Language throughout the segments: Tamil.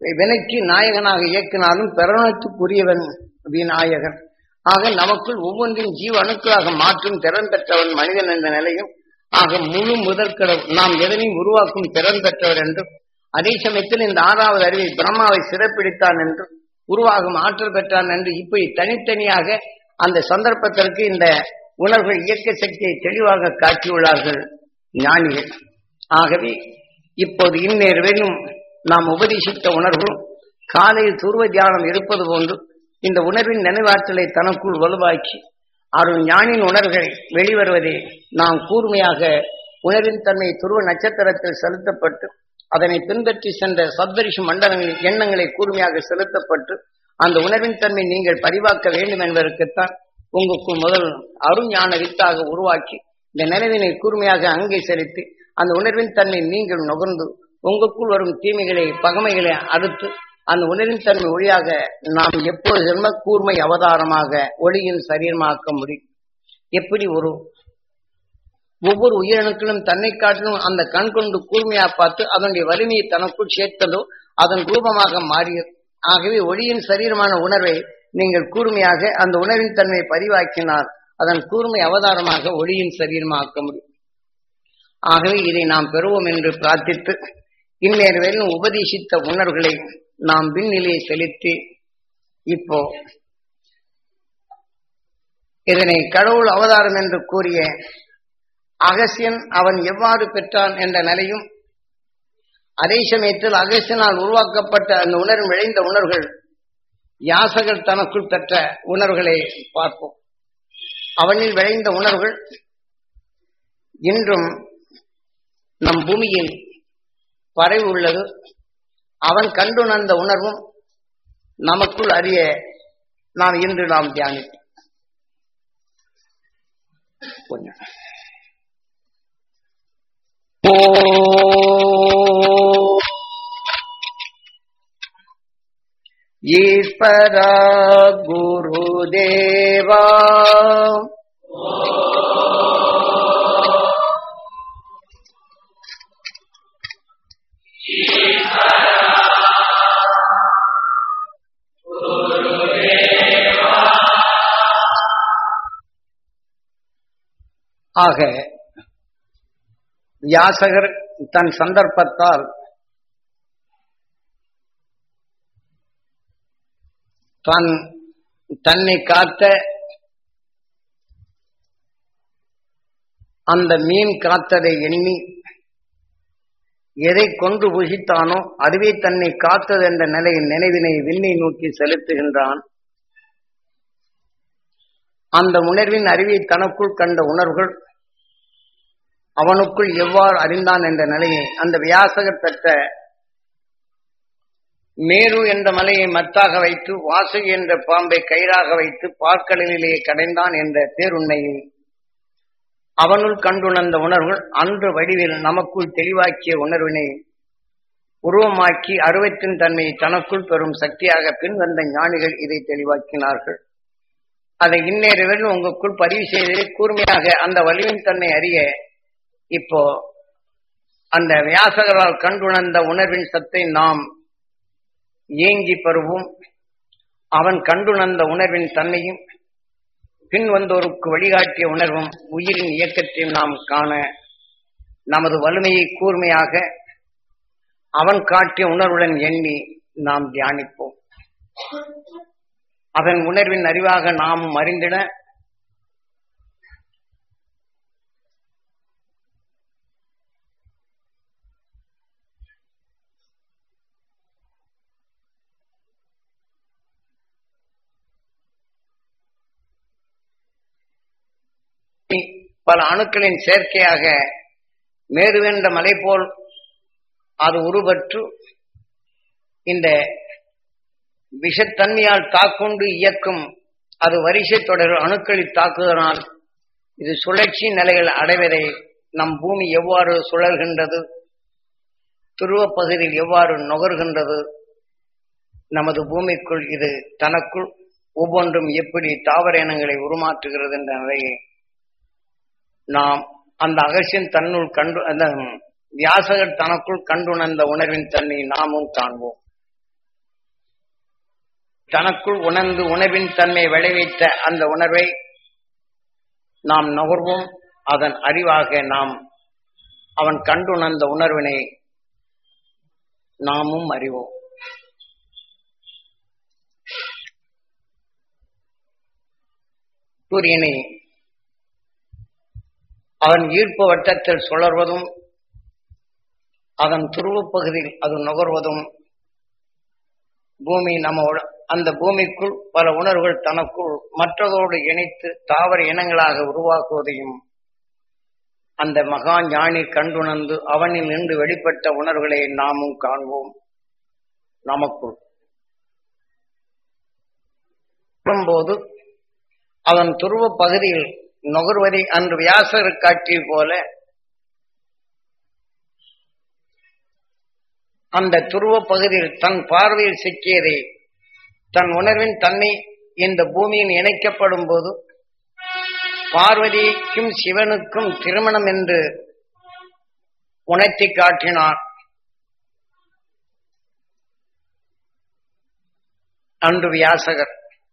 வினைக்கு நாயகனாக இயக்கினாலும் பிரணத்துக்குரியவன் விநாயகன் ஆக நமக்குள் ஒவ்வொன்றின் ஜீவ அணுக்களாக மாற்றும் திறன் பெற்றவன் மனிதன் என்ற நிலையும் ஆக முழு முதற்கடவுள் நாம் எதனையும் உருவாக்கும் திறன் பெற்றவர் என்றும் அதே சமயத்தில் இந்த ஆறாவது அறிவை பிரம்மாவை சிறப்பிடித்தான் என்றும் உருவாகும் ஆற்றல் பெற்றான் என்று இப்படி தனித்தனியாக அந்த சந்தர்ப்பத்திற்கு இந்த உணர்வுகள் இயக்க சக்தியை தெளிவாக காட்டியுள்ளார்கள் ஞானிகள் ஆகவே இப்போது இந்நேர்வேலும் நாம் உபதேசித்த உணர்வும் காலையில் துருவ தியானம் இருப்பது போன்று இந்த உணர்வின் நினைவாற்றலை தனக்குள் வலுவாக்கி அருள் ஞானின் உணர்வுகள் வெளிவருவதை நாம் கூர்மையாக உணர்வின் தன்மை துருவ நட்சத்திரத்தில் செலுத்தப்பட்டு அதனை பின்பற்றி சென்ற சப்தரிஷி மண்டலங்களில் எண்ணங்களை கூர்மையாக செலுத்தப்பட்டு அந்த உணர்வின் தன்மை நீங்கள் பதிவாக்க வேண்டும் என்பதற்குத்தான் உங்களுக்குள் முதல் அருஞான வித்தாக உருவாக்கி இந்த நினைவினை கூர்மையாக அங்கே செலுத்தி அந்த உணர்வின் தன்மை நீங்கள் நுகர்ந்து உங்களுக்குள் வரும் தீமைகளை பகமைகளை அடுத்து அந்த உணர்வின் தன்மை ஒளியாக நாம் எப்போது ஜென்ம கூர்மை அவதாரமாக ஒளியின் சரீரமாக்க முடியும் எப்படி ஒரு ஒவ்வொரு உயிரணுக்களும் தன்னை காட்டிலும் அந்த கண் கொண்டு கூர்மையா பார்த்து அதனுடைய வலிமையை தனக்குள் சேர்த்ததோ அதன் ரூபமாக மாறியது ஆகவே ஒளியின் சரீரமான உணர்வை நீங்கள் கூர்மையாக அந்த உணர்வின் தன்மையை பதிவாக்கினால் அதன் கூர்மை அவதாரமாக ஒளியின் சரீரமாக்க முடியும் ஆகவே இதை நாம் பெறுவோம் என்று பிரார்த்தித்து இந்நேரம் உபதேசித்த உணர்வுகளை நாம் விண்ணிலே செலுத்தி இப்போ இதனை கடவுள் அவதாரம் என்று கூறிய அகசியன் அவன் எவ்வாறு பெற்றான் என்ற நிலையும் அதே சமயத்தில் அகசியனால் உருவாக்கப்பட்ட அந்த உணர்வு விளைந்த உணர்வுகள் யாசகர் தனக்குள் பெற்ற உணர்வுகளை பார்ப்போம் அவனில் விளைந்த உணர்வுகள் இன்றும் நம் பூமியில் பரவி உள்ளது அவன் கண்டுணர்ந்த உணர்வும் நமக்குள் அறிய நாம் இன்று நாம் தியானிப்போம் கொஞ்சம் ஈஸ்வரா குருதேவா ஆக வியாசகர் தன் சந்தர்ப்பத்தால் தன் தன்னை காத்த அந்த மீன் காத்ததை எண்ணி எதை கொன்று புகித்தானோ அதுவே தன்னை காத்தது என்ற நிலையின் நினைவினை விண்ணை நோக்கி செலுத்துகின்றான் அந்த உணர்வின் அறிவை தனக்குள் கண்ட உணர்வுகள் அவனுக்குள் எவ்வாறு அறிந்தான் என்ற நிலையை அந்த வியாசகர் பெற்ற மேரு என்ற மலையை மத்தாக வைத்து வாசுகி என்ற பாம்பை கயிறாக வைத்து பார்க்கடலிலே கடைந்தான் என்ற பேருண்மையை அவனுள் கண்டுணர்ந்த உணர்வுகள் அன்று வடிவில் நமக்குள் தெளிவாக்கிய உணர்வினை உருவமாக்கி அருவத்தின் தன்மையை தனக்குள் பெறும் சக்தியாக பின்வந்த ஞானிகள் இதை தெளிவாக்கினார்கள் அதை இந்நேரவில் உங்களுக்குள் பதிவு செய்ததை கூர்மையாக அந்த வலிவின் தன்மை அறிய இப்போ அந்த வியாசகரால் கண்டுணர்ந்த உணர்வின் சத்தை நாம் ஏங்கி பெறுவோம் அவன் கண்டுணர்ந்த உணர்வின் தன்மையும் பின் வந்தோருக்கு வழிகாட்டிய உணர்வும் உயிரின் இயக்கத்தையும் நாம் காண நமது வலிமையை கூர்மையாக அவன் காட்டிய உணர்வுடன் எண்ணி நாம் தியானிப்போம் அதன் உணர்வின் அறிவாக நாமும் அறிந்திட பல அணுக்களின் சேர்க்கையாக மேருவென்ற மலை போல் அது உருவற்று இந்த விஷத்தன்மையால் தாக்குண்டு இயக்கும் அது வரிசை தொடர் அணுக்களில் தாக்குதனால் இது சுழற்சி நிலைகள் அடைவதை நம் பூமி எவ்வாறு சுழல்கின்றது துருவ பகுதியில் எவ்வாறு நுகர்கின்றது நமது பூமிக்குள் இது தனக்குள் ஒவ்வொன்றும் எப்படி தாவர இனங்களை உருமாற்றுகிறது என்ற நிலையை நாம் அந்த அகசியன் தன்னுள் கண்டு அந்த வியாசகர் தனக்குள் கண்டுணர்ந்த உணர்வின் தன்னை நாமும் காண்போம் தனக்குள் உணர்ந்து உணர்வின் தன்மை விளைவித்த அந்த உணர்வை நாம் நுகர்வோம் அதன் அறிவாக நாம் அவன் கண்டுணர்ந்த உணர்வினை நாமும் அறிவோம் சூரியனை அவன் ஈர்ப்பு வட்டத்தில் சுழர்வதும் அதன் துருவப் பகுதியில் அது நுகர்வதும் பூமி நம்ம உட- அந்த பூமிக்குள் பல உணர்வுகள் தனக்குள் மற்றதோடு இணைத்து தாவர இனங்களாக உருவாக்குவதையும் அந்த மகா ஞானி கண்டுணர்ந்து அவனில் நின்று வெளிப்பட்ட உணர்வுகளை நாமும் காண்போம் நமக்குள் போது அவன் துருவ பகுதியில் நுகர்வதை அன்று வியாசர் காட்சி போல அந்த துருவ பகுதியில் தன் பார்வையில் சிக்கியதை தன் உணர்வின் தன்னை இந்த பூமியில் இணைக்கப்படும் போது பார்வதிக்கும் சிவனுக்கும் திருமணம் என்று உணர்த்தி காட்டினார் அன்று வியாசகர்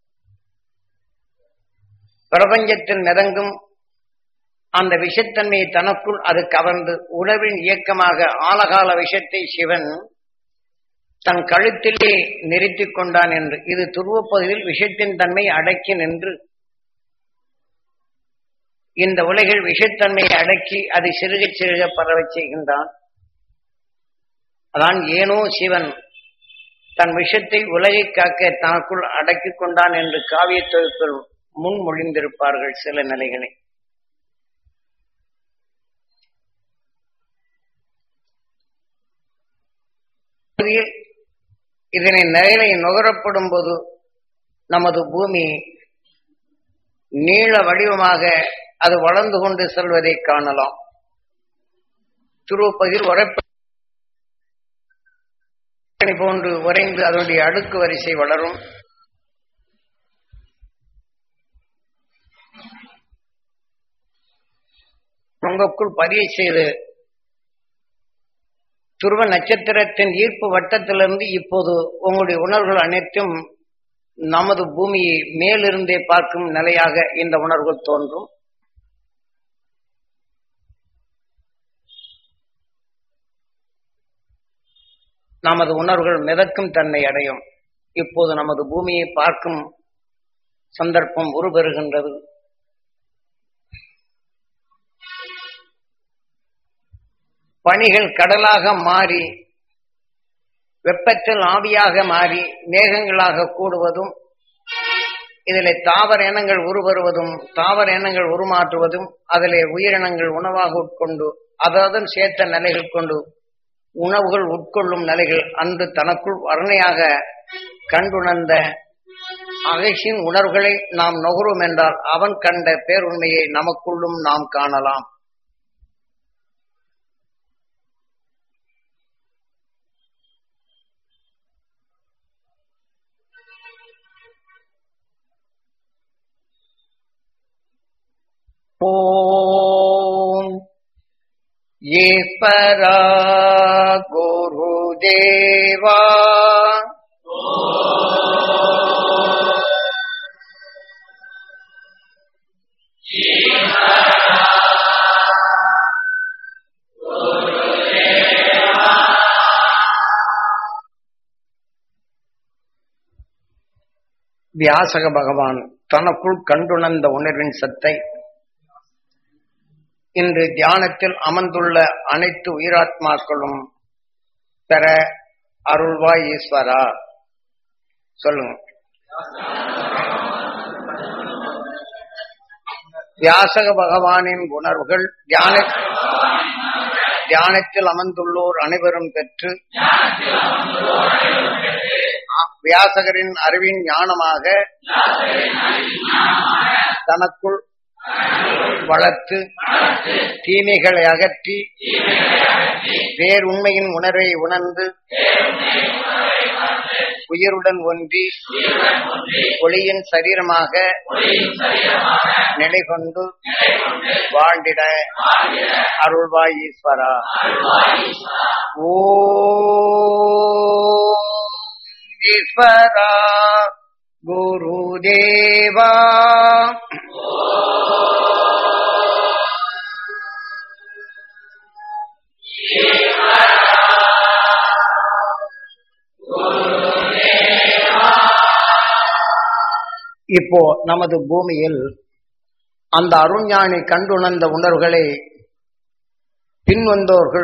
பிரபஞ்சத்தில் மிதங்கும் அந்த விஷத்தன்மையை தனக்குள் அது கவர்ந்து உணர்வின் இயக்கமாக ஆலகால விஷத்தை சிவன் தன் கழுத்திலே நிறுத்திக் கொண்டான் என்று இது துருவப்பகுதியில் விஷத்தின் தன்மை அடக்கி நின்று இந்த உலகில் விஷத்தன்மையை அடக்கி அதை சிறுக சிறுக பரவச் செய்கின்றான் அதான் ஏனோ சிவன் தன் விஷத்தை உலகை காக்க தனக்குள் அடக்கிக் கொண்டான் என்று காவிய தொகுப்பில் முன்மொழிந்திருப்பார்கள் சில நிலைகளை இதனை நிலையை நுகரப்படும் போது நமது பூமி நீள வடிவமாக அது வளர்ந்து கொண்டு செல்வதை காணலாம் துருவப்பகிர் உரைப்ப போன்று உறைந்து அதனுடைய அடுக்கு வரிசை வளரும் உங்களுக்குள் பதிய செய்து துருவ நட்சத்திரத்தின் ஈர்ப்பு வட்டத்திலிருந்து இப்போது உங்களுடைய உணர்வுகள் அனைத்தும் நமது பூமியை மேலிருந்தே பார்க்கும் நிலையாக இந்த உணர்வுகள் தோன்றும் நமது உணர்வுகள் மிதக்கும் தன்மை அடையும் இப்போது நமது பூமியை பார்க்கும் சந்தர்ப்பம் உருபெறுகின்றது பனிகள் கடலாக மாறி வெப்பத்தில் ஆவியாக மாறி மேகங்களாக கூடுவதும் இதில் தாவர இனங்கள் உருவருவதும் தாவர இனங்கள் உருமாற்றுவதும் அதிலே உயிரினங்கள் உணவாக உட்கொண்டு அதன் சேர்த்த நிலைகள் கொண்டு உணவுகள் உட்கொள்ளும் நிலைகள் அன்று தனக்குள் வர்ணையாக கண்டுணர்ந்த அகசின் உணர்வுகளை நாம் நுகரும் என்றால் அவன் கண்ட பேருண்மையை நமக்குள்ளும் நாம் காணலாம் ஓம் ஈஸ்வரா குருதேவா வியாசக பகவான் தனக்குள் கண்டுணர்ந்த உணர்வின் சத்தை இன்று தியானத்தில் அமர்ந்துள்ள அனைத்து உயிராத்மாக்களும் பெற அருள்வாய் ஈஸ்வரா சொல்லுங்க வியாசக பகவானின் உணர்வுகள் தியான தியானத்தில் அமர்ந்துள்ளோர் அனைவரும் பெற்று வியாசகரின் அறிவின் ஞானமாக தனக்குள் வளர்த்து தீமைகளை அகற்றி வேறுண்மையின் உணர்வை உணர்ந்து உயிருடன் ஒன்றி ஒளியின் சரீரமாக நிலை கொண்டு வாழ்ந்திட அருள்வாய் ஈஸ்வரா ஓ ஈஸ்வரா गुरुदेवा இப்போ நமது பூமியில் அந்த அருஞானி கண்டுணர்ந்த உணர்வுகளை பின்வந்தோர்கள்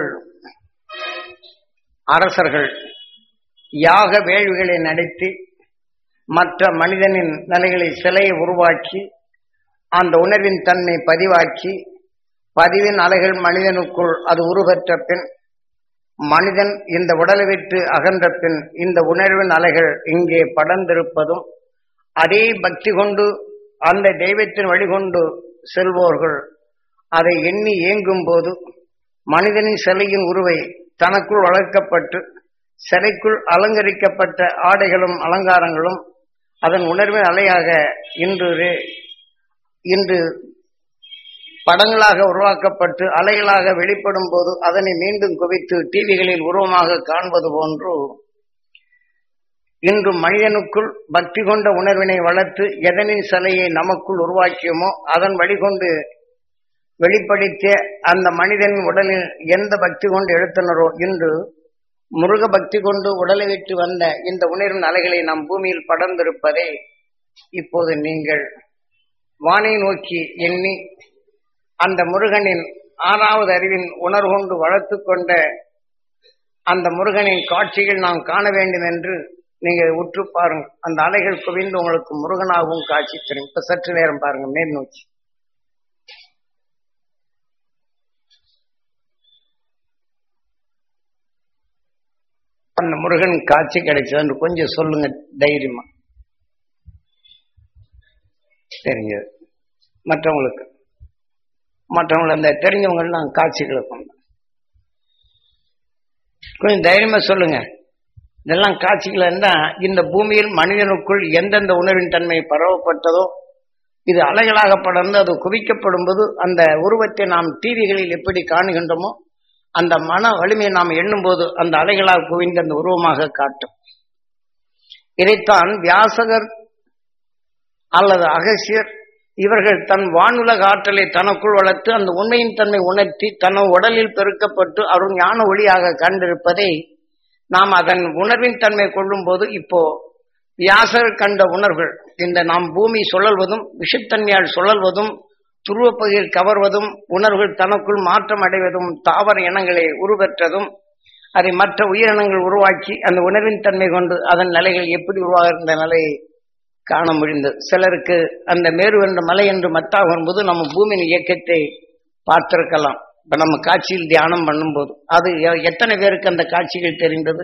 அரசர்கள் யாக வேள்விகளை நடத்தி மற்ற மனிதனின் நிலைகளை சிலையை உருவாக்கி அந்த உணர்வின் தன்மை பதிவாக்கி பதிவின் அலைகள் மனிதனுக்குள் அது உருவற்ற பின் மனிதன் இந்த உடலை விட்டு அகன்ற பின் இந்த உணர்வின் அலைகள் இங்கே படர்ந்திருப்பதும் அதே பக்தி கொண்டு அந்த தெய்வத்தின் வழிகொண்டு செல்வோர்கள் அதை எண்ணி ஏங்கும் போது மனிதனின் சிலையின் உருவை தனக்குள் வளர்க்கப்பட்டு சிலைக்குள் அலங்கரிக்கப்பட்ட ஆடைகளும் அலங்காரங்களும் அதன் உணர்வின் அலையாக இன்று இன்று படங்களாக உருவாக்கப்பட்டு அலைகளாக வெளிப்படும் போது அதனை மீண்டும் குவித்து டிவிகளில் உருவமாக காண்பது போன்று இன்று மனிதனுக்குள் பக்தி கொண்ட உணர்வினை வளர்த்து எதனின் சிலையை நமக்குள் உருவாக்கியோமோ அதன் வழிகொண்டு வெளிப்படுத்திய அந்த மனிதனின் உடலில் எந்த பக்தி கொண்டு எழுத்தனரோ இன்று முருக பக்தி கொண்டு உடலை விட்டு வந்த இந்த உணர்வின் அலைகளை நம் பூமியில் படர்ந்திருப்பதை இப்போது நீங்கள் வானை நோக்கி எண்ணி அந்த முருகனின் ஆறாவது அறிவின் உணர்வு கொண்டு வளர்த்து கொண்ட அந்த முருகனின் காட்சிகள் நாம் காண வேண்டும் என்று நீங்கள் உற்று பாருங்கள் அந்த அலைகள் குவிந்து உங்களுக்கு முருகனாகவும் காட்சி தரும் இப்ப சற்று நேரம் பாருங்க மேல் நோக்கி அந்த முருகன் காட்சி கிடைச்சது கொஞ்சம் சொல்லுங்க தைரியமா தெரிஞ்சது மற்றவங்களுக்கு மற்றவங்களை அந்த தெரிஞ்சவங்கெல்லாம் காட்சிகளை கொண்டு கொஞ்சம் தைரியமா சொல்லுங்க இதெல்லாம் காட்சிகள் இருந்தா இந்த பூமியில் மனிதனுக்குள் எந்தெந்த உணர்வின் தன்மை பரவப்பட்டதோ இது அலைகளாக படர்ந்து அது குவிக்கப்படும் போது அந்த உருவத்தை நாம் டிவிகளில் எப்படி காணுகின்றோமோ அந்த மன வலிமையை நாம் எண்ணும் போது அந்த அலைகளால் குவிந்த அந்த உருவமாக காட்டும் இதைத்தான் வியாசகர் அல்லது அகசியர் இவர்கள் தன் வானுலக ஆற்றலை தனக்குள் வளர்த்து அந்த உண்மையின் தன்மை உணர்த்தி தன் உடலில் பெருக்கப்பட்டு அருள் ஞான ஒளியாக கண்டிருப்பதை நாம் அதன் உணர்வின் தன்மை கொள்ளும் போது இப்போ வியாசர் கண்ட உணர்வுகள் இந்த நாம் பூமி சுழல்வதும் விஷத்தன்மையால் சுழல்வதும் துருவப்பகுதியில் கவர்வதும் உணர்வுகள் தனக்குள் மாற்றம் அடைவதும் தாவர இனங்களை உருவெற்றதும் அதை மற்ற உயிரினங்கள் உருவாக்கி அந்த உணர்வின் தன்மை கொண்டு அதன் நிலைகள் எப்படி உருவாகின்ற நிலையை காண முடிந்தது சிலருக்கு அந்த மேரு என்ற மலை என்று மத்தாகும் போது நம்ம பூமியின் இயக்கத்தை பார்த்திருக்கலாம் இப்ப நம்ம காட்சியில் தியானம் பண்ணும்போது அது எத்தனை பேருக்கு அந்த காட்சிகள் தெரிந்தது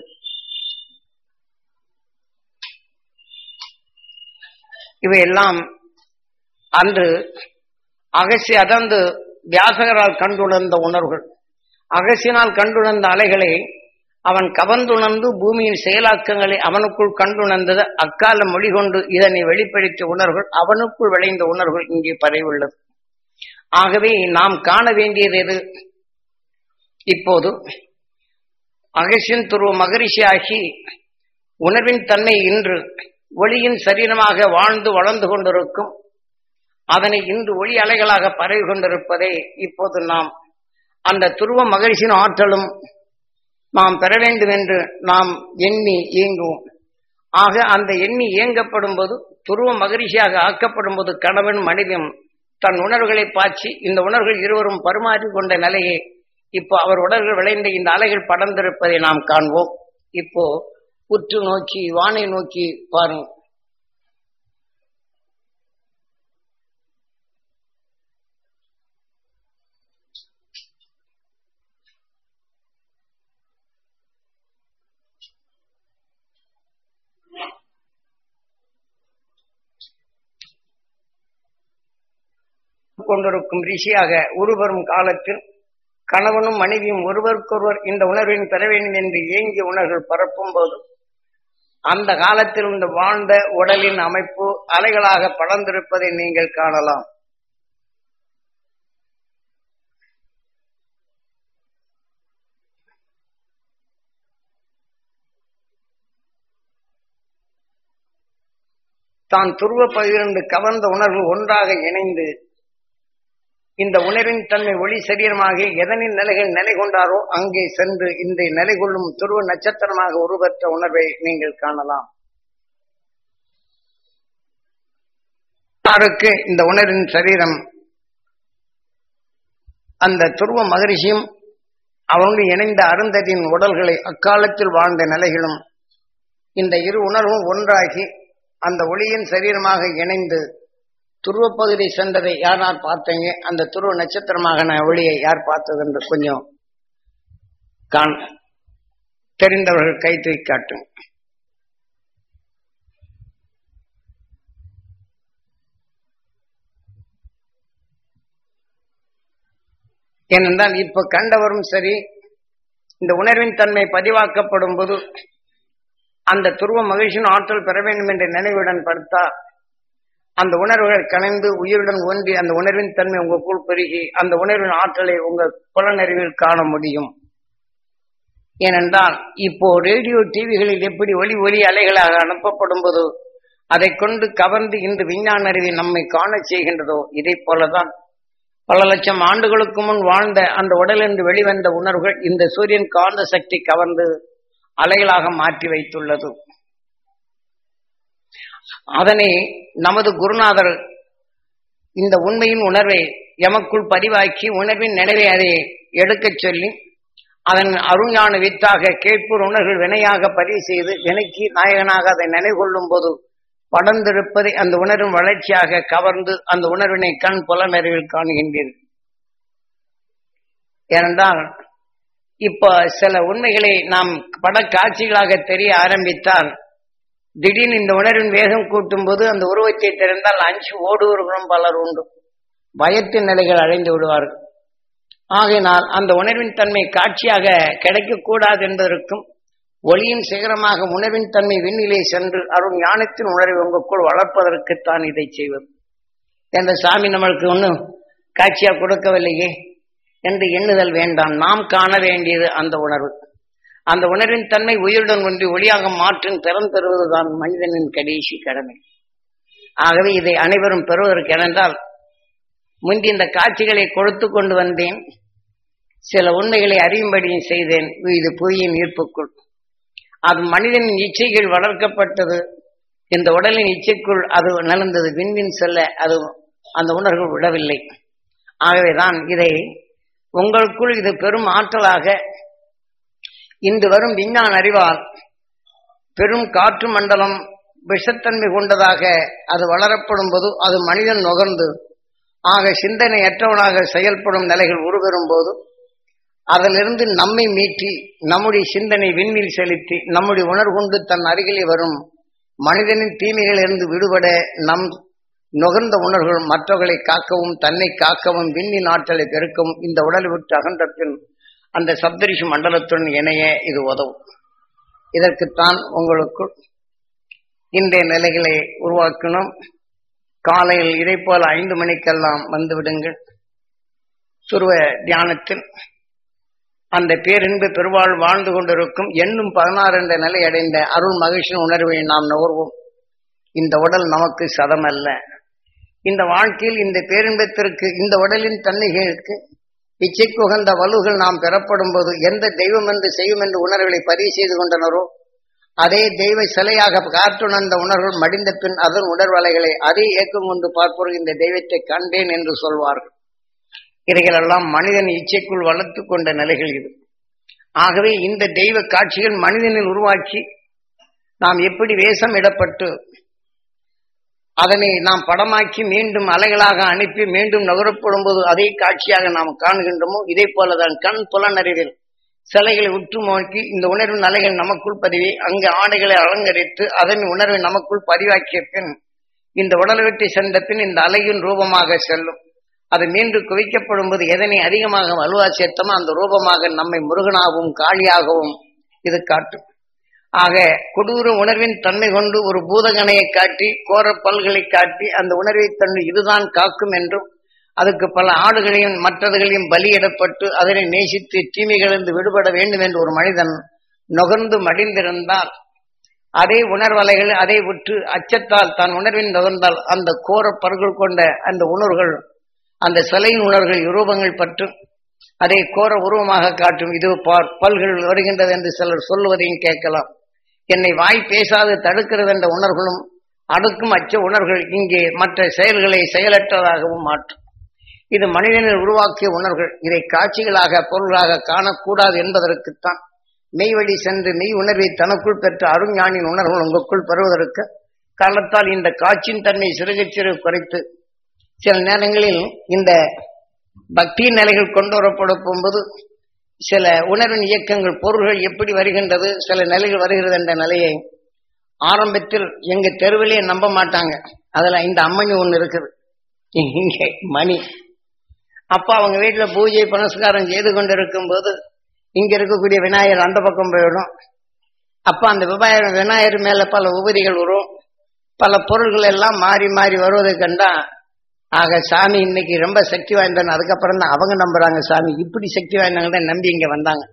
இவையெல்லாம் அன்று அகசி அதந்து வியாசகரால் கண்டுணர்ந்த உணர்வுகள் அகசியனால் கண்டுணர்ந்த அலைகளை அவன் கவர்ந்துணர்ந்து பூமியின் செயலாக்கங்களை அவனுக்குள் கண்டுணர்ந்தது அக்கால மொழி கொண்டு இதனை வெளிப்படுத்திய உணர்வுகள் அவனுக்குள் விளைந்த உணர்வுகள் இங்கே பரவியுள்ளது ஆகவே நாம் காண வேண்டியது எது இப்போது அகசியன் துருவ மகரிஷி ஆகி உணர்வின் தன்மை இன்று ஒளியின் சரீரமாக வாழ்ந்து வளர்ந்து கொண்டிருக்கும் அதனை இன்று ஒளி அலைகளாக பரவி கொண்டிருப்பதை இப்போது நாம் அந்த துருவ மகிழ்ச்சியின் ஆற்றலும் நாம் பெற வேண்டும் என்று நாம் எண்ணி இயங்குவோம் ஆக அந்த எண்ணி இயங்கப்படும் போது துருவ மகிழ்ச்சியாக ஆக்கப்படும் போது கணவன் மனிதன் தன் உணர்வுகளை பாய்ச்சி இந்த உணர்வுகள் இருவரும் பரிமாறி கொண்ட நிலையை இப்போ அவர் உடல்கள் விளைந்த இந்த அலைகள் படர்ந்திருப்பதை நாம் காண்போம் இப்போ உற்று நோக்கி வானை நோக்கி பாருங்க கொண்டிருக்கும் ரிஷியாக உருவரும் காலத்தில் கணவனும் மனைவியும் ஒருவருக்கொருவர் இந்த உணர்வின் பெற வேண்டும் என்று ஏங்கிய உணர்வுகள் பரப்பும் போது அந்த காலத்தில் இந்த வாழ்ந்த உடலின் அமைப்பு அலைகளாக படர்ந்திருப்பதை நீங்கள் காணலாம் தான் துருவ பகிர்ந்து கவர்ந்த உணர்வு ஒன்றாக இணைந்து இந்த உணர்வின் தன்மை ஒளி சரீரமாக எதனின் நிலைகள் நிலை கொண்டாரோ அங்கே சென்று இந்த நிலை கொள்ளும் துருவ நட்சத்திரமாக உருவற்ற உணர்வை நீங்கள் காணலாம் யாருக்கு இந்த உணர்வின் சரீரம் அந்த துருவ மகரிஷியும் அவனோடு இணைந்த அருந்ததியின் உடல்களை அக்காலத்தில் வாழ்ந்த நிலைகளும் இந்த இரு உணர்வும் ஒன்றாகி அந்த ஒளியின் சரீரமாக இணைந்து துருவ பகுதி சென்றதை யார் யார் பார்த்தீங்க அந்த துருவ நட்சத்திரமாக நான் ஒளியை யார் பார்த்தது என்று கொஞ்சம் காண தெரிந்தவர்கள் கை தூக்கி காட்டும் ஏனென்றால் இப்ப கண்டவரும் சரி இந்த உணர்வின் தன்மை பதிவாக்கப்படும் போது அந்த துருவ மகிழ்ச்சியின் ஆற்றல் பெற வேண்டும் என்ற நினைவுடன் படுத்தா அந்த உணர்வுகள் கலைந்து உயிருடன் ஒன்றி அந்த உணர்வின் தன்மை உங்களுக்குள் பெருகி அந்த உணர்வின் ஆற்றலை உங்கள் புலனறிவில் காண முடியும் ஏனென்றால் இப்போ ரேடியோ டிவிகளில் எப்படி ஒளி ஒலி அலைகளாக அனுப்பப்படும் போது அதை கொண்டு கவர்ந்து இன்று விஞ்ஞான அறிவை நம்மை காண செய்கின்றதோ இதை போலதான் பல லட்சம் ஆண்டுகளுக்கு முன் வாழ்ந்த அந்த உடலிருந்து வெளிவந்த உணர்வுகள் இந்த சூரியன் காந்த சக்தி கவர்ந்து அலைகளாக மாற்றி வைத்துள்ளது அதனை நமது குருநாதர் இந்த உண்மையின் உணர்வை எமக்குள் பதிவாக்கி உணர்வின் நினைவை அதை எடுக்கச் சொல்லி அதன் அருஞான வித்தாக கேட்பூர் உணர்வுகள் வினையாக பதிவு செய்து வினைக்கு நாயகனாக அதை நினைவு போது படர்ந்திருப்பதை அந்த உணர்வின் வளர்ச்சியாக கவர்ந்து அந்த உணர்வினை கண் புலனறிவில் காணுகின்றீர்கள் ஏனென்றால் இப்ப சில உண்மைகளை நாம் படக்காட்சிகளாக தெரிய ஆரம்பித்தால் திடீர்னு இந்த உணர்வின் வேகம் கூட்டும் போது அந்த உருவத்தை தெரிந்தால் அஞ்சு ஓடுவர்களும் பலர் உண்டு பயத்தின் நிலைகள் அடைந்து விடுவார்கள் ஆகையினால் அந்த உணர்வின் தன்மை காட்சியாக கிடைக்கக்கூடாது என்பதற்கும் ஒளியின் சிகரமாக உணர்வின் தன்மை விண்ணிலே சென்று அருள் ஞானத்தின் உணர்வை உங்களுக்குள் வளர்ப்பதற்குத்தான் இதை செய்வது என்ற சாமி நம்மளுக்கு ஒன்றும் காட்சியா கொடுக்கவில்லையே என்று எண்ணுதல் வேண்டாம் நாம் காண வேண்டியது அந்த உணர்வு அந்த உணர்வின் தன்மை உயிருடன் ஒன்றி ஒளியாக மாற்றும் திறன் பெறுவதுதான் மனிதனின் கடைசி கடமை ஆகவே இதை அனைவரும் பெறுவதற்கு ஏனென்றால் முந்தி இந்த காட்சிகளை கொடுத்து கொண்டு வந்தேன் சில உண்மைகளை அறியும்படியும் செய்தேன் இது புவியின் ஈர்ப்புக்குள் அது மனிதனின் இச்சைகள் வளர்க்கப்பட்டது இந்த உடலின் இச்சைக்குள் அது நலந்தது விண்வின் செல்ல அது அந்த உணர்வு விடவில்லை ஆகவேதான் இதை உங்களுக்குள் இது பெரும் ஆற்றலாக இன்று வரும் விஞ்ஞான அறிவால் பெரும் காற்று மண்டலம் விஷத்தன்மை கொண்டதாக அது வளரப்படும் போது அது மனிதன் நுகர்ந்து ஆக சிந்தனையற்றவனாக செயல்படும் நிலைகள் உருவெறும் போது அதிலிருந்து நம்மை மீட்டி நம்முடைய சிந்தனை விண்ணில் செலுத்தி நம்முடைய உணர்வு கொண்டு தன் அருகிலே வரும் மனிதனின் தீமைகளிலிருந்து விடுபட நம் நுகர்ந்த உணர்வுகள் மற்றவர்களை காக்கவும் தன்னை காக்கவும் விண்ணின் ஆற்றலை பெருக்கவும் இந்த உடலை விட்டு அகன்ற பின் அந்த சப்தரிஷி மண்டலத்துடன் இணைய இது உதவும் இதற்குத்தான் உங்களுக்கு இன்றைய நிலைகளை உருவாக்கணும் காலையில் இதை போல ஐந்து மணிக்கெல்லாம் வந்து விடுங்கள் துருவ தியானத்தில் அந்த பேரின்பு பெருவாழ் வாழ்ந்து கொண்டிருக்கும் எண்ணும் பதினாறு என்ற நிலை அடைந்த அருள் மகிழ்ச்சியின் உணர்வை நாம் நுகர்வோம் இந்த உடல் நமக்கு சதம் அல்ல இந்த வாழ்க்கையில் இந்த பேரின்பத்திற்கு இந்த உடலின் தன்மைகளுக்கு இச்சைக்கு உகந்த வலுகள் நாம் பெறப்படும் போது எந்த தெய்வம் என்று செய்யும் என்று உணர்வுகளை பதிவு செய்து கொண்டனரோ அதே தெய்வ சிலையாக காற்றுணர்ந்த உணர்வுகள் மடிந்த பின் அதன் உணர்வலைகளை அதே இயக்கம் கொண்டு பார்ப்போர் இந்த தெய்வத்தை கண்டேன் என்று சொல்வார்கள் இவைகளெல்லாம் மனிதன் இச்சைக்குள் வளர்த்து கொண்ட நிலைகள் இது ஆகவே இந்த தெய்வ காட்சிகள் மனிதனில் உருவாக்கி நாம் எப்படி வேஷம் இடப்பட்டு அதனை நாம் படமாக்கி மீண்டும் அலைகளாக அனுப்பி மீண்டும் நகரப்படும் போது அதே காட்சியாக நாம் காணுகின்றோமோ இதே போலதான் கண் புலனறிவில் சிலைகளை உற்று நோக்கி இந்த உணர்வின் அலைகள் நமக்குள் பதிவி அங்கு ஆடைகளை அலங்கரித்து அதன் உணர்வை நமக்குள் பதிவாக்கிய பின் இந்த உடலை விட்டு சென்ற பின் இந்த அலையின் ரூபமாக செல்லும் அது மீண்டும் குவிக்கப்படும் போது எதனை அதிகமாக வலுவா சேர்த்தமோ அந்த ரூபமாக நம்மை முருகனாகவும் காளியாகவும் இது காட்டும் ஆக கொடூர உணர்வின் தன்மை கொண்டு ஒரு பூதகனையை காட்டி கோர பல்களை காட்டி அந்த உணர்வை தன்னை இதுதான் காக்கும் என்றும் அதுக்கு பல ஆடுகளையும் மற்றதுகளையும் பலியிடப்பட்டு அதனை நேசித்து தீமைகளிலிருந்து விடுபட வேண்டும் என்று ஒரு மனிதன் நுகர்ந்து மடிந்திருந்தால் அதே உணர்வலைகள் அதை விட்டு அச்சத்தால் தான் உணர்வின் நுகர்ந்தால் அந்த கோர பற்கள் கொண்ட அந்த உணர்வுகள் அந்த சிலையின் உணர்வுகள் ரூபங்கள் பற்றும் அதை கோர உருவமாக காட்டும் இது பார் பல்கள் வருகின்றது என்று சிலர் சொல்லுவதையும் கேட்கலாம் என்னை வாய் பேசாது தடுக்கிறது என்ற உணர்வுகளும் அடுக்கும் அச்ச உணர்வுகள் இங்கே மற்ற செயல்களை செயலற்றதாகவும் மாற்றும் இது மனிதனில் உருவாக்கிய உணர்வுகள் இதை காட்சிகளாக பொருளாக காணக்கூடாது என்பதற்குத்தான் மெய்வழி சென்று மெய் உணர்வை தனக்குள் பெற்ற அருஞானின் உணர்வுகள் உங்களுக்குள் பெறுவதற்கு காலத்தால் இந்த காட்சியின் தன்மை சிறுக சிறு குறைத்து சில நேரங்களில் இந்த பக்தியின் நிலைகள் கொண்டு வரப்படும் போது சில உணர்வின் இயக்கங்கள் பொருள்கள் எப்படி வருகின்றது சில நிலைகள் வருகிறது என்ற நிலையை ஆரம்பத்தில் எங்க தெருவிலே நம்ப மாட்டாங்க அதுல இந்த அம்மணி ஒண்ணு இருக்குது இங்கே மணி அப்ப அவங்க வீட்டுல பூஜை புனஸ்காரம் செய்து கொண்டிருக்கும் போது இங்க இருக்கக்கூடிய விநாயகர் அந்த பக்கம் போயிடும் அப்ப அந்த விநாயகர் விநாயகர் மேல பல உபதிகள் வரும் பல பொருள்கள் எல்லாம் மாறி மாறி வருவதை கண்டா ஆக சாமி இன்னைக்கு ரொம்ப சக்தி வாய்ந்தன்னு அதுக்கப்புறம் தான் அவங்க நம்புறாங்க சாமி இப்படி சக்தி வாய்ந்தவங்க தான் நம்பி இங்க வந்தாங்க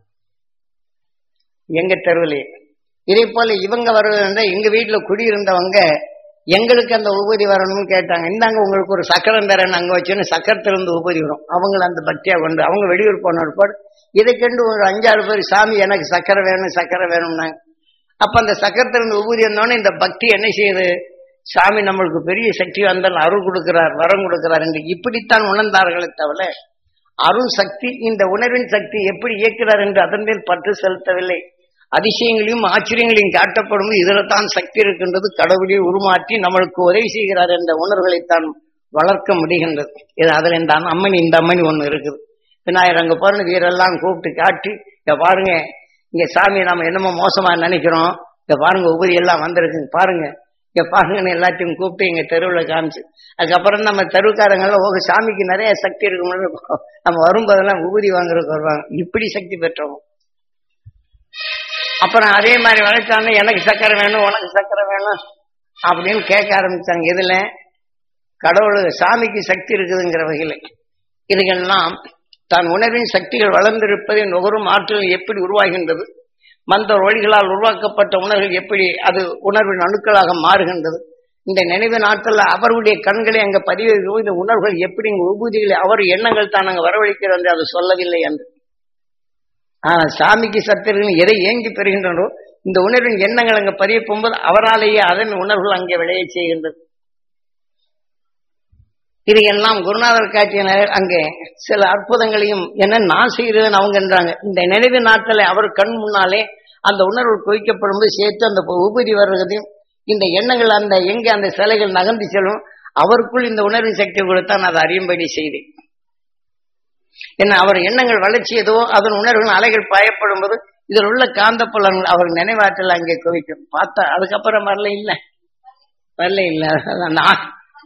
எங்க தெருவிலே இதே போல இவங்க வருவதுன்னா எங்க வீட்டுல குடியிருந்தவங்க எங்களுக்கு அந்த உபதி வரணும்னு கேட்டாங்க இந்தாங்க உங்களுக்கு ஒரு சக்கரம் தரேன் அங்க வச்சுன்னு சக்கரத்திலிருந்து உபதி வரும் அவங்கள அந்த பக்தியா கொண்டு அவங்க வெளியூர் போன போது இதை கண்டு ஒரு அஞ்சாறு பேர் சாமி எனக்கு சக்கரை வேணும் சக்கரை வேணும்னாங்க அப்ப அந்த சக்கரத்திலிருந்து உபதி வந்தோடனே இந்த பக்தி என்ன செய்யுது சாமி நம்மளுக்கு பெரிய சக்தி வந்தால் அருள் கொடுக்கிறார் வரம் கொடுக்கிறார் என்று இப்படித்தான் உணர்ந்தார்களே தவிர அருள் சக்தி இந்த உணர்வின் சக்தி எப்படி இயக்கிறார் என்று அதன் மேல் பற்று செலுத்தவில்லை அதிசயங்களையும் ஆச்சரியங்களையும் காட்டப்படும் இதில் தான் சக்தி இருக்கின்றது கடவுளை உருமாற்றி நம்மளுக்கு உதவி செய்கிறார் என்ற உணர்வுகளைத்தான் வளர்க்க முடிகின்றது இது அதில் இந்த அம்மணி இந்த அம்மணி ஒண்ணு இருக்குது விநாயகர் அங்க போறது வீரெல்லாம் கூப்பிட்டு காட்டி இங்க பாருங்க இங்க சாமி நாம என்னமோ மோசமா நினைக்கிறோம் இங்க பாருங்க உபரி எல்லாம் வந்திருக்கு பாருங்க இங்க பாருங்கன்னு எல்லாத்தையும் கூப்பிட்டு எங்க தெருவில் காமிச்சு அதுக்கப்புறம் நம்ம தெருவுக்காரங்கெல்லாம் ஓ சாமிக்கு நிறைய சக்தி இருக்கும்போது நம்ம வரும்போதெல்லாம் உபரி வாங்குறதுக்கு வருவாங்க இப்படி சக்தி பெற்றவங்க அப்புறம் அதே மாதிரி வளர்த்தாங்க எனக்கு சக்கரை வேணும் உனக்கு சக்கரை வேணும் அப்படின்னு கேட்க ஆரம்பிச்சாங்க இதுல கடவுள் சாமிக்கு சக்தி இருக்குதுங்கிற வகையில் இதுகெல்லாம் தான் உணர்வின் சக்திகள் வளர்ந்திருப்பதை நுகரும் ஆற்றல் எப்படி உருவாகின்றது மந்த ஒளிகளால் உருவாக்கப்பட்ட உணர்வுகள் எப்படி அது உணர்வின் அணுக்களாக மாறுகின்றது இந்த நினைவு நாட்கள்ல அவருடைய கண்களை அங்க பதிவு இந்த உணர்வுகள் எப்படி இங்க உபூதிகளை அவர் எண்ணங்கள் தான் அங்க வரவழைக்கிறது என்று அது சொல்லவில்லை என்று ஆனா சாமிக்கு சத்திரர்கள் எதை ஏங்கி பெறுகின்றனோ இந்த உணர்வின் எண்ணங்கள் அங்க பதிய போகும்போது அவராலேயே அதன் உணர்வுகள் அங்கே விளைய செய்கின்றது இது எல்லாம் குருநாதர் காட்சியினர் அங்கே சில அற்புதங்களையும் என்ன நான் செய்கிறேன் அவங்கன்றாங்க இந்த நினைவு நாட்களை அவர் கண் முன்னாலே அந்த உணர்வு குவிக்கப்படும் போது சேர்த்து அந்த உபதி வர்றதையும் இந்த எண்ணங்கள் அந்த எங்க அந்த சிலைகள் நகர்ந்து செல்லும் அவருக்குள் இந்த உணர்வின் சக்தி கொடுத்தான் அதை அறியும்படி செய்தேன் என்ன அவர் எண்ணங்கள் வளர்ச்சி ஏதோ அதன் உணர்வுகள் அலைகள் பயப்படும் போது இதில் உள்ள காந்த புலன்கள் அவர் நினைவாற்றல் அங்கே குவிக்கும் பார்த்தா அதுக்கப்புறம் வரல இல்ல வரல இல்ல நான்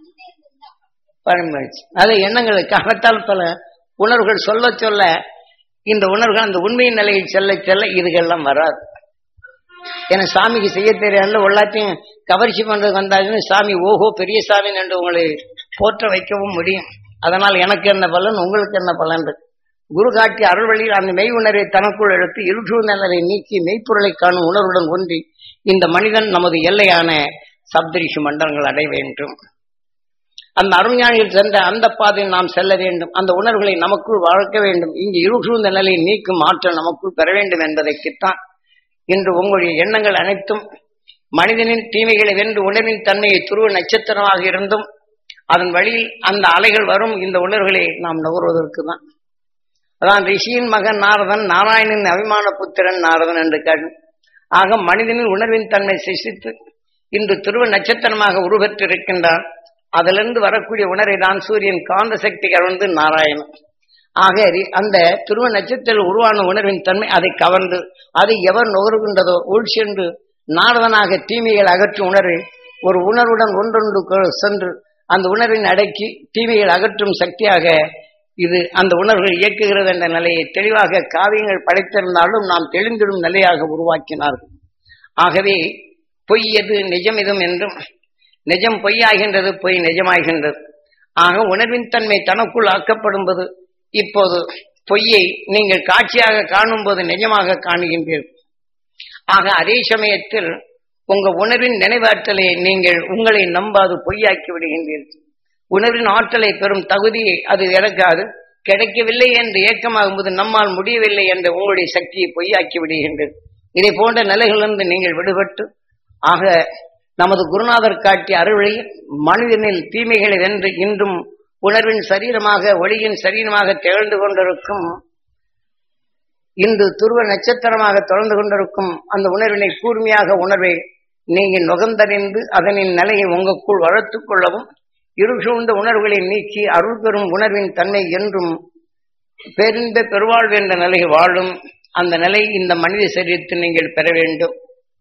பழமாச்சு அது எண்ணங்கள் காலத்தால் பல உணர்வுகள் சொல்ல சொல்ல இந்த உணர்வுகள் அந்த உண்மையின் நிலையில் செல்ல செல்ல இதுகெல்லாம் வராது ஏன்னா சாமிக்கு செய்ய தெரியாதுல எல்லாத்தையும் கவர்ச்சி பண்றது வந்தாங்கன்னு சாமி ஓஹோ பெரிய சாமி என்று உங்களை போற்ற வைக்கவும் முடியும் அதனால் எனக்கு என்ன பலன் உங்களுக்கு என்ன பலன் குரு காட்டி அருள் வழியில் அந்த மெய் உணர்வை தனக்குள் எடுத்து இருட்டு நிலை நீக்கி மெய்ப்பொருளை காணும் உணர்வுடன் ஒன்றி இந்த மனிதன் நமது எல்லையான சப்தரிஷி மண்டலங்கள் அடைய வேண்டும் அந்த அருஞானிகள் சென்ற அந்த பாதையில் நாம் செல்ல வேண்டும் அந்த உணர்வுகளை நமக்குள் வளர்க்க வேண்டும் இங்கு இருசூழ்ந்த நிலையை நீக்கும் ஆற்றல் நமக்குள் பெற வேண்டும் என்பதற்குத்தான் இன்று உங்களுடைய எண்ணங்கள் அனைத்தும் மனிதனின் தீமைகளை வென்று உணர்வின் தன்மையை துருவ நட்சத்திரமாக இருந்தும் அதன் வழியில் அந்த அலைகள் வரும் இந்த உணர்வுகளை நாம் நுகர்வதற்கு தான் அதான் ரிஷியின் மகன் நாரதன் நாராயணன் அபிமான புத்திரன் நாரதன் என்று கேட்டு ஆக மனிதனின் உணர்வின் தன்மை சிசித்து இன்று துருவ நட்சத்திரமாக உருவெற்று இருக்கின்றான் அதிலிருந்து வரக்கூடிய உணரை தான் சூரியன் காந்த சக்தி கவர்ந்து நாராயணன் ஆக அந்த துருவ நட்சத்திரத்தில் உருவான உணர்வின் தன்மை அதை கவர்ந்து அதை எவர் நுகர்கின்றதோ உள் சென்று நாரதனாக தீமைகள் அகற்றும் உணர்வை ஒரு உணர்வுடன் ஒன்றொன்று சென்று அந்த உணர்வின் அடக்கி தீமைகள் அகற்றும் சக்தியாக இது அந்த உணர்வுகள் இயக்குகிறது என்ற நிலையை தெளிவாக காவியங்கள் படைத்திருந்தாலும் நாம் தெளிந்திடும் நிலையாக உருவாக்கினார்கள் ஆகவே பொய் எது நிஜம் இதும் என்றும் நிஜம் பொய்யாகின்றது பொய் நிஜமாகின்றது ஆக உணர்வின் தன்மை தனக்குள் ஆக்கப்படும்போது இப்போது பொய்யை நீங்கள் காட்சியாக காணும் போது நிஜமாக காணுகின்றீர்கள் ஆக அதே சமயத்தில் உங்க உணர்வின் நினைவாற்றலை நீங்கள் உங்களை நம்பாது பொய்யாக்கி விடுகின்றீர்கள் உணர்வின் ஆற்றலை பெறும் தகுதியை அது இழக்காது கிடைக்கவில்லை என்று ஏக்கமாகும்போது நம்மால் முடியவில்லை என்ற உங்களுடைய சக்தியை பொய்யாக்கி விடுகின்றது இதை போன்ற நிலைகளிலிருந்து நீங்கள் விடுபட்டு ஆக நமது குருநாதர் காட்டிய அறுவழியில் மனிதனில் தீமைகளை வென்று இன்றும் உணர்வின் சரீரமாக ஒளியின் சரீரமாக திகழ்ந்து கொண்டிருக்கும் இன்று துருவ நட்சத்திரமாக தொடர்ந்து கொண்டிருக்கும் அந்த உணர்வினை கூர்மையாக உணர்வை நீங்கள் நுகர்ந்தறிந்து அதனின் நிலையை உங்களுக்குள் வளர்த்துக் கொள்ளவும் இருள் சூழ்ந்த உணர்வுகளை நீக்கி அருள் பெறும் உணர்வின் தன்மை என்றும் பேரின்ப பெருவாழ்வு என்ற நிலையை வாழும் அந்த நிலை இந்த மனித சரீரத்தில் நீங்கள் பெற வேண்டும்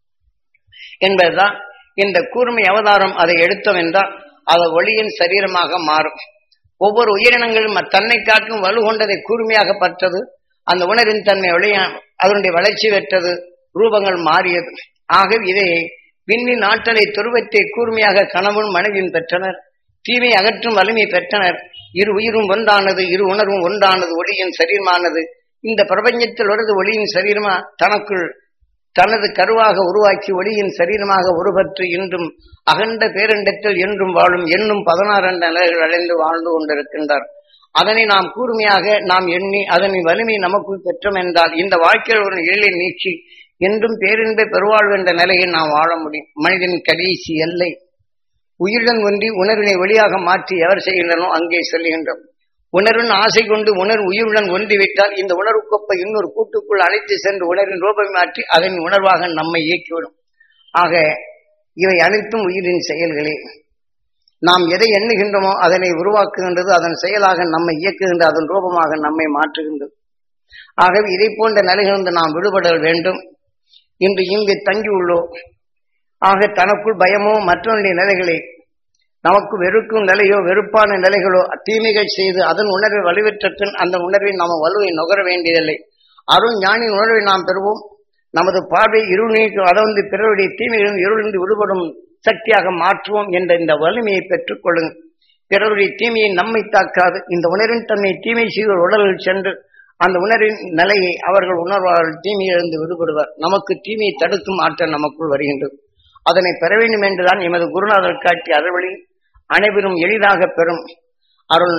என்பதுதான் இந்த கூர்மை அவதாரம் அதை எடுத்தோம் என்றால் அது ஒளியின் சரீரமாக மாறும் ஒவ்வொரு உயிரினங்களும் தன்னை காட்டும் வலு கொண்டதை கூர்மையாக பற்றது அந்த உணர்வின் தன்மை ஒளிய அதனுடைய வளர்ச்சி பெற்றது ரூபங்கள் மாறியது ஆகவே இதை விண்ணின் ஆற்றலை துருவத்தை கூர்மையாக கணவன் மனைவியும் பெற்றனர் தீமை அகற்றும் வலிமை பெற்றனர் இரு உயிரும் ஒன்றானது இரு உணர்வும் ஒன்றானது ஒளியின் சரீரமானது இந்த பிரபஞ்சத்தில் வருது ஒளியின் சரீரமா தனக்குள் தனது கருவாக உருவாக்கி ஒளியின் சரீரமாக உருவற்று இன்றும் அகண்ட பேரண்டத்தில் என்றும் வாழும் என்னும் பதினாறு நிலைகள் அடைந்து வாழ்ந்து கொண்டிருக்கின்றார் அதனை நாம் கூர்மையாக நாம் எண்ணி அதனின் வலிமை நமக்குள் பெற்றோம் என்றால் இந்த வாழ்க்கையில் ஒரு எழிலை நீக்கி என்றும் பேரின்ப பெருவாழ்வு என்ற நிலையில் நாம் வாழ முடியும் மனிதனின் கடைசி எல்லை உயிருடன் ஒன்றி உணர்வினை வெளியாக மாற்றி எவர் செய்கின்றனோ அங்கே செல்கின்றோம் உணர்வின் ஆசை கொண்டு உணர்வு உயிருடன் ஒன்றிவிட்டால் இந்த உணர்வு கொப்பை இன்னொரு கூட்டுக்குள் அழைத்து சென்று உணர்வின் ரூபம் மாற்றி அதன் உணர்வாக நம்மை இயக்கிவிடும் ஆக இவை அனைத்தும் உயிரின் செயல்களே நாம் எதை எண்ணுகின்றோமோ அதனை உருவாக்குகின்றது அதன் செயலாக நம்மை இயக்குகின்ற அதன் ரூபமாக நம்மை மாற்றுகின்றது ஆகவே இதை போன்ற நிலைகளிலிருந்து நாம் விடுபட வேண்டும் இன்று இங்கு தங்கியுள்ளோம் ஆக தனக்குள் பயமோ மற்றவனுடைய நிலைகளை நமக்கு வெறுக்கும் நிலையோ வெறுப்பான நிலைகளோ தீமைகள் செய்து அதன் உணர்வை வலுவற்றப்பின் அந்த உணர்வை நாம் வலுவை நுகர வேண்டியதில்லை அருள் ஞானின் உணர்வை நாம் பெறுவோம் நமது பார்வை இருள் நீக்கும் அதை வந்து பிறருடைய தீமைகளும் இருளிருந்து விடுபடும் சக்தியாக மாற்றுவோம் என்ற இந்த வலிமையை பெற்றுக் கொள்ளுங்கள் பிறருடைய தீமையை நம்மை தாக்காது இந்த உணர்வின் தன்மை தீமை செய்வோர் உடலில் சென்று அந்த உணர்வின் நிலையை அவர்கள் உணர்வார்கள் தீமையிலிருந்து விடுபடுவார் நமக்கு தீமையை தடுக்கும் ஆற்றல் நமக்குள் வருகின்றது அதனை பெற வேண்டும் என்றுதான் எமது குருநாதர் காட்டிய அறுவழி அனைவரும் எளிதாக பெறும் அருள்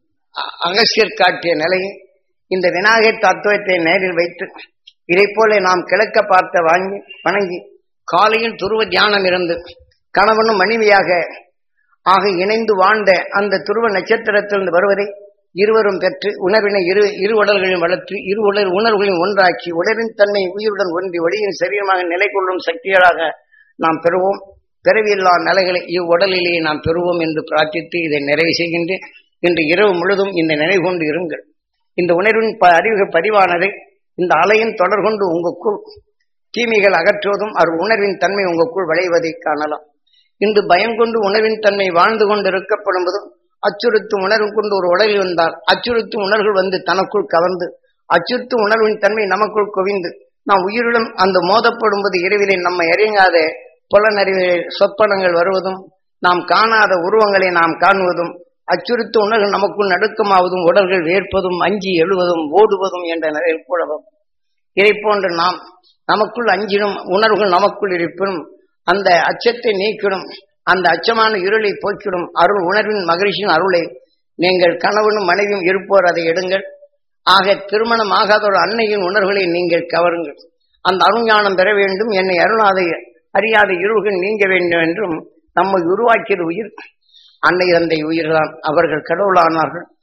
அகசியர் காட்டிய நிலையை இந்த விநாயகர் தத்துவத்தை நேரில் வைத்து இதை போல நாம் கிழக்க பார்த்த வாங்கி வணங்கி காலையில் துருவ தியானம் இருந்து கணவனும் மனைவியாக ஆக இணைந்து வாழ்ந்த அந்த துருவ நட்சத்திரத்திலிருந்து வருவதை இருவரும் பெற்று உணர்வினை இரு இரு உடல்களையும் வளர்த்து இரு உடல் உணர்வுகளையும் ஒன்றாக்கி உடலின் தன்மை உயிருடன் ஒன்றி ஒளியின் சரீரமாக நிலை கொள்ளும் சக்திகளாக நாம் பெறுவோம் பிறவியில்லா நிலைகளை இவ்வுடலிலேயே நாம் பெறுவோம் என்று பிரார்த்தித்து இதை நிறைவு செய்கின்றேன் இன்று இரவு முழுதும் இந்த நினைவு கொண்டு இருங்கள் இந்த உணர்வின் ப அறிவுகள் பதிவானதை இந்த அலையின் தொடர் கொண்டு உங்களுக்குள் தீமைகள் அகற்றுவதும் அவர் உணர்வின் தன்மை உங்களுக்குள் விளைவதை காணலாம் இன்று பயம் கொண்டு உணர்வின் தன்மை வாழ்ந்து கொண்டு இருக்கப்படுவதும் அச்சுறுத்தும் உணர்வு கொண்டு ஒரு உடலில் வந்தால் அச்சுறுத்தும் உணர்வுகள் வந்து தனக்குள் கவர்ந்து அச்சுறுத்தும் உணர்வின் தன்மை நமக்குள் குவிந்து நாம் உயிருடன் அந்த மோதப்படும்போது இரவிலே நம்மை அறியாத புலனறிவு சொப்பனங்கள் வருவதும் நாம் காணாத உருவங்களை நாம் காணுவதும் அச்சுறுத்த உணர்வு நமக்குள் நடுக்கமாவதும் உடல்கள் வேர்ப்பதும் அஞ்சி எழுவதும் ஓடுவதும் என்ற நிலையில் கூடவும் இதை போன்று நாம் நமக்குள் அஞ்சிடும் உணர்வுகள் நமக்குள் இருப்பினும் அந்த அச்சத்தை நீக்கிடும் அந்த அச்சமான இருளை போக்கிடும் அருள் உணர்வின் மகிழ்ச்சியின் அருளை நீங்கள் கணவனும் மனைவியும் இருப்போர் அதை எடுங்கள் ஆக திருமணம் ஆகாத ஒரு அன்னையின் உணர்வுகளை நீங்கள் கவருங்கள் அந்த அருஞானம் பெற வேண்டும் என்னை அருளாத அறியாத இருள்கள் நீங்க வேண்டும் என்றும் நம்மை உருவாக்கியது உயிர் அன்னை தந்தை உயிர்தான் அவர்கள் கடவுளானார்கள்